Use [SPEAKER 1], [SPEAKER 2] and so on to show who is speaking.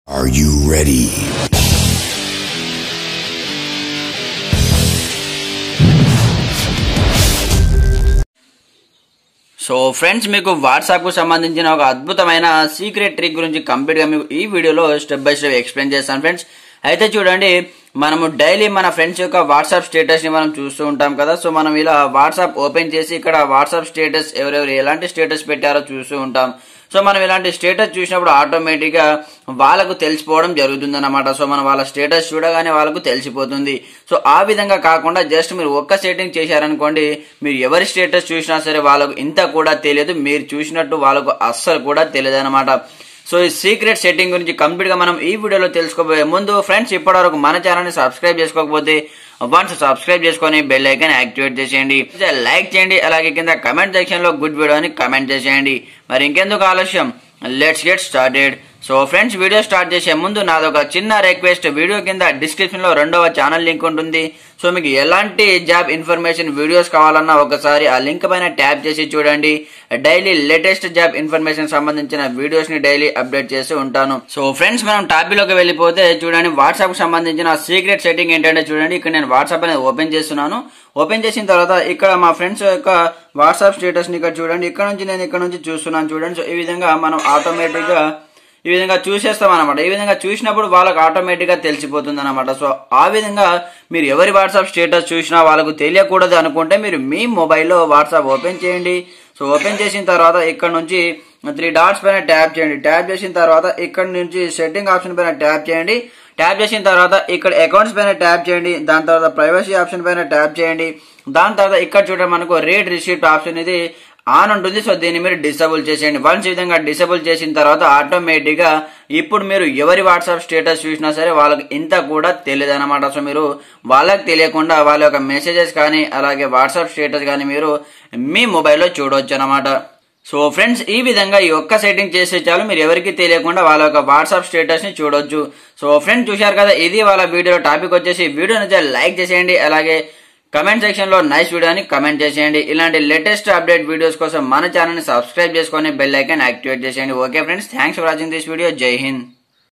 [SPEAKER 1] Are you ready?
[SPEAKER 2] So friends మీకు WhatsApp కు సంబంధించిన ఒక అద్భుతమైన సీక్రెట్ ట్రిక్ గురించి కంప్లీట్ గా మీకు ఈ వీడియోలో స్టెప్ బై స్టెప్ ఎక్స్ప్లెయిన్ చేస్తాను ఫ్రెండ్స్ అయితే చూడండి మనము డైలీ మన ఫ్రెండ్స్ యొక్క వాట్సాప్ స్టేటస్ ని మనం చూస్తూ ఉంటాం కదా సో మనం ఇలా వాట్సాప్ ఓపెన్ చేసి ఇక్కడ వాట్సాప్ స్టేటస్ ఎవరెవరు ఎలాంటి స్టేటస్ పెట్టారో చూస్తూ ఉంటాం సో మనం ఇలాంటి స్టేటస్ చూసినప్పుడు ఆటోమేటిక్ గా వాళ్ళకు తెలిసిపోవడం జరుగుతుంది అనమాట సో మనం వాళ్ళ స్టేటస్ చూడగానే వాళ్ళకు తెలిసిపోతుంది సో ఆ విధంగా కాకుండా జస్ట్ మీరు ఒక్క సెట్టింగ్ చేశారనుకోండి మీరు ఎవరి స్టేటస్ చూసినా సరే వాళ్ళకు ఇంత కూడా తెలియదు మీరు చూసినట్టు వాళ్ళకు అస్సలు కూడా తెలియదు అనమాట సో ఈ సీక్రెట్ సెట్టింగ్ గురించి కంప్లీట్ గా మనం ఈ వీడియోలో తెలుసుకోబోయే ముందు ఫ్రెండ్స్ ఇప్పటివరకు మన ఛానల్ ని సబ్స్క్రైబ్ చేసుకోకపోతే వన్స్ సబ్స్క్రైబ్ చేసుకొని బెల్ ఐకాన్ యాక్టివేట్ చేసేయండి లైక్ చేయండి అలాగే కింద కమెంట్ సెక్షన్ లో గుడ్ వీడియో అని కమెంట్ చేసేయండి మరి ఇంకెందుకు ఆలస్యం let's get started so friends video start చేసే ముందు నాదొక చిన్న రిక్వెస్ట్ వీడియో కింద డిస్క్రిప్షన్ లో రెండవ ఛానల్ లింక్ ఉంటుంది సో మీకు ఎలాంటి జాబ్ ఇన్ఫర్మేషన్ వీడియోస్ కావాలన్నా ఒకసారి ఆ లింక్ పైన ట్యాప్ చేసి చూడండి డైలీ లేటెస్ట్ జాబ్ ఇన్ఫర్మేషన్ సంబంధించిన వీడియోస్ ని డైలీ అప్డేట్ చేసి ఉంటాను సో ఫ్రెండ్స్ మనం టాపిక్ లోకి వెళ్ళిపోతే చూడండి వాట్సాప్ సంబంధించిన సీక్రెట్ సెట్టింగ్ ఏంటంటే చూడండి ఇక్కడ నేను వాట్సాప్ అనేది ఓపెన్ చేస్తున్నాను ఓపెన్ చేసిన తర్వాత ఇక్కడ మా ఫ్రెండ్స్ యొక్క వాట్సాప్ స్టేటస్ ని ఇక్కడ చూడండి ఇక్కడ నుంచి నేను ఇక్కడ నుంచి చూస్తున్నాను చూడండి సో ఈ విధంగా మనం ఆటోమేటిక్ గా ఈ విధంగా చూసేస్తాం అనమాట ఈ విధంగా చూసినప్పుడు వాళ్ళకి ఆటోమేటిక్ గా తెలిసిపోతుంది అనమాట సో ఆ విధంగా మీరు ఎవరి వాట్సాప్ స్టేటస్ చూసినా వాళ్ళకు తెలియకూడదు అనుకుంటే మీరు మీ మొబైల్లో వాట్సాప్ ఓపెన్ చేయండి సో ఓపెన్ చేసిన తర్వాత ఇక్కడ నుంచి త్రీ డాట్స్ పైన ట్యాప్ చేయండి ట్యాప్ చేసిన తర్వాత ఇక్కడ నుంచి సెట్టింగ్ ఆప్షన్ పైన ట్యాప్ చేయండి ట్యాప్ చేసిన తర్వాత ఇక్కడ అకౌంట్స్ పైన ట్యాప్ చేయండి దాని తర్వాత ప్రైవసీ ఆప్షన్ పైన ట్యాప్ చేయండి దాని తర్వాత ఇక్కడ చూడండి మనకు రేట్ రిసీప్ట్ ఆప్షన్ ఇది ఆన్ ఉంటుంది సో దీన్ని మీరు డిసేబుల్ చేసేయండి వన్స్ ఈ విధంగా డిసేబుల్ చేసిన తర్వాత ఆటోమేటిక్ గా ఇప్పుడు మీరు ఎవరి వాట్సాప్ స్టేటస్ చూసినా సరే వాళ్ళకి ఇంత కూడా తెలియదు అనమాట సో మీరు వాళ్ళకి తెలియకుండా వాళ్ళ యొక్క మెసేజెస్ కానీ అలాగే వాట్సాప్ స్టేటస్ కానీ మీరు మీ మొబైల్లో చూడవచ్చు అనమాట సో ఫ్రెండ్స్ ఈ విధంగా ఈ ఒక్క సెట్టింగ్ చేసే చాలు మీరు ఎవరికి తెలియకుండా వాళ్ళ యొక్క వాట్సాప్ స్టేటస్ ని చూడొచ్చు సో ఫ్రెండ్స్ చూశారు కదా ఇది వాళ్ళ వీడియో టాపిక్ వచ్చేసి వీడియో నచ్చితే లైక్ చేసేయండి అలాగే కమెంట్ సెక్షన్ లో నైస్ వీడియో అని కమెంట్ చేసేయండి ఇలాంటి లేటెస్ట్ అప్డేట్ వీడియోస్ కోసం మన ఛానల్ ని సబ్స్క్రైబ్ చేసుకొని బెల్ ఐకాన్ యాక్టివేట్ చేసేయండి okay friends thanks for watching this video జై హింద్